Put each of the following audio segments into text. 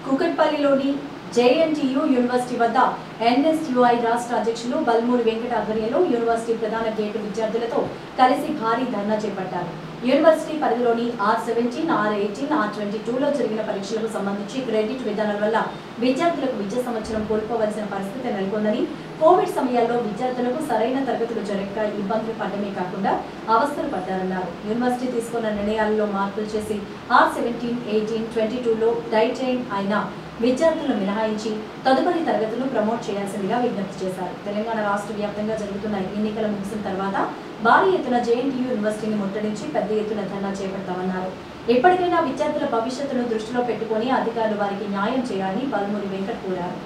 కుకట్పల్లిలోని JNTU university వద్ద NSUI రాష్ట్ర అధ్యక్షులు బల్మూరి వెంకట ఆధ్వర్యంలో యూనివర్సిటీ ప్రధాన గేటు విద్యార్థులతో కలిసి భారీ ధర్నా చేపట్టారు యూనివర్సిటీ పరిధిలోని R seventeen R eighteen R twenty టూలో జరిగిన పరీక్షలకు సంబంధించి క్రెడిట్ విధానం వల్ల విద్యార్థులకు విద్యా సంవత్సరం కోల్పోవలసిన పరిస్థితి నెలకొందని కోవిడ్ సమయాల్లో విద్యార్థులకు సరైన తరగతులు జరగక ఇబ్బందులు పడమే కాకుండా అవస్థలు పడ్డారన్నారు యూనివర్సిటీ తీసుకున్న నిర్ణయాలలో మార్పులు చేసి ఆర్ సెవెంటీన్ ఎయిటీన్ ట్వంటీ టూలో డైటైన్ అయిన విద్యార్థులను మినహాయించి తదుపరి తరగతులు ప్రమోట్ చేయాల్సిందిగా విజ్ఞప్తి చేశారు తెలంగాణ రాష్ట్ర వ్యాప్తంగా జరుగుతున్న ఎన్నికలు ముగిసిన తర్వాత భారీ ఎత్తున జేఎన్టీయూ యూనివర్సిటీని ముట్టడించి పెద్ద ఎత్తున ధర్నా చేపడతామన్నారు ఎప్పటికైనా విద్యార్థుల భవిష్యత్తును దృష్టిలో పెట్టుకుని అధికారులు వారికి న్యాయం చేయాలని పలుమురి వెంకట్ కోరారు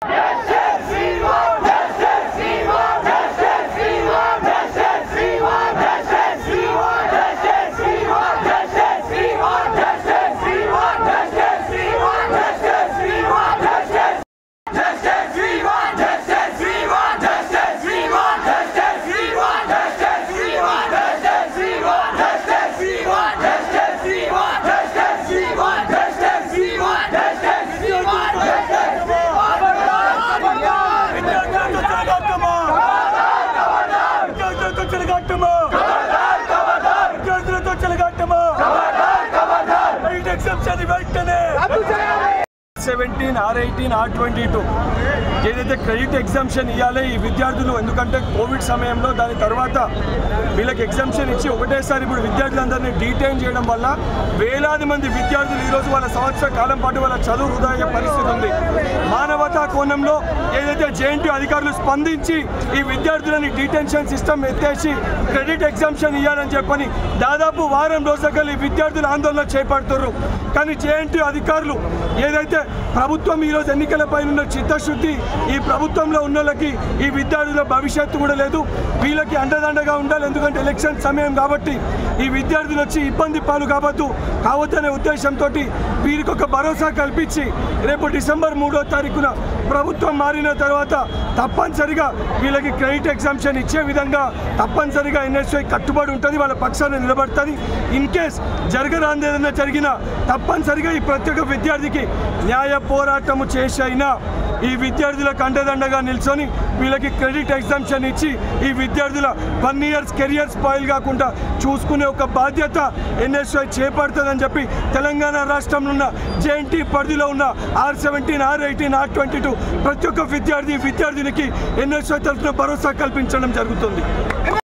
seventeen R eighteen R twenty two ఏదైతే క్రెడిట్ ఎగ్జామ్షన్ ఇవ్వాలి ఈ విద్యార్థులు ఎందుకంటే కోవిడ్ సమయంలో దాని తర్వాత వీళ్ళకి ఎగ్జామ్షన్ ఇచ్చి ఒకటేసారి ఇప్పుడు విద్యార్థులందరినీ డీటైన్ చేయడం వల్ల వేలాది మంది విద్యార్థులు ఈరోజు వాళ్ళ సంవత్సర కాలం పాటు వాళ్ళ చదువు వృధా అయ్యే పరిస్థితి ఉంది మానవతా కోణంలో ఏదైతే జేఎన్టీ అధికారులు స్పందించి ఈ విద్యార్థులని డీటెన్షన్ సిస్టమ్ ఎత్తేసి క్రెడిట్ ఎగ్జామ్షన్ ఇవ్వాలని చెప్పని దాదాపు వారం రోజులుగా ఈ విద్యార్థులు ఆందోళన చేపడుతున్నారు కానీ జేఎన్టీ అధికారులు ఏదైతే ప్రభుత్వం ఈరోజు ఎన్నికలపై ఉన్న చిత్తశుద్ధి ఈ ప్రభుత్వంలో ఉన్న వాళ్ళకి ఈ విద్యార్థుల భవిష్యత్తు కూడా లేదు వీళ్ళకి అండదండగా ఉండాలి ఎందుకంటే ఎలక్షన్ సమయం కాబట్టి ఈ విద్యార్థులు వచ్చి ఇబ్బంది పాలు కావద్దు కావద్దనే ఉద్దేశంతో వీరికి ఒక భరోసా కల్పించి రేపు డిసెంబర్ మూడో తారీఖున ప్రభుత్వం మారిన తర్వాత తప్పనిసరిగా వీళ్ళకి క్రెడిట్ ఎగ్జామ్షన్ ఇచ్చే విధంగా తప్పనిసరిగా ఎన్ఎస్ఐ కట్టుబడి ఉంటుంది వాళ్ళ పక్షాన నిలబడుతుంది ఇన్ కేస్ జరగరాంది ఏదైనా జరిగినా తప్పనిసరిగా ఈ ప్రతి ఒక్క విద్యార్థికి న్యాయ పోరాటము చేసి అయినా ఈ విద్యార్థులకు అండదండగా నిల్చొని వీళ్ళకి క్రెడిట్ ఎగ్జామ్షన్ ఇచ్చి ఈ విద్యార్థుల వన్ ఇయర్స్ కెరియర్ స్పాయిల్ కాకుండా చూసుకునే ఒక బాధ్యత ఎన్ఎస్ఐ చేపడుతుందని చెప్పి తెలంగాణ రాష్ట్రంలో ఉన్న జేఎన్టీ పరిధిలో ఉన్న R seventeen R eighteen R twenty two ప్రతి ఒక్క విద్యార్థి విద్యార్థినికి ఎన్ఎస్ఐ తరఫున భరోసా కల్పించడం జరుగుతుంది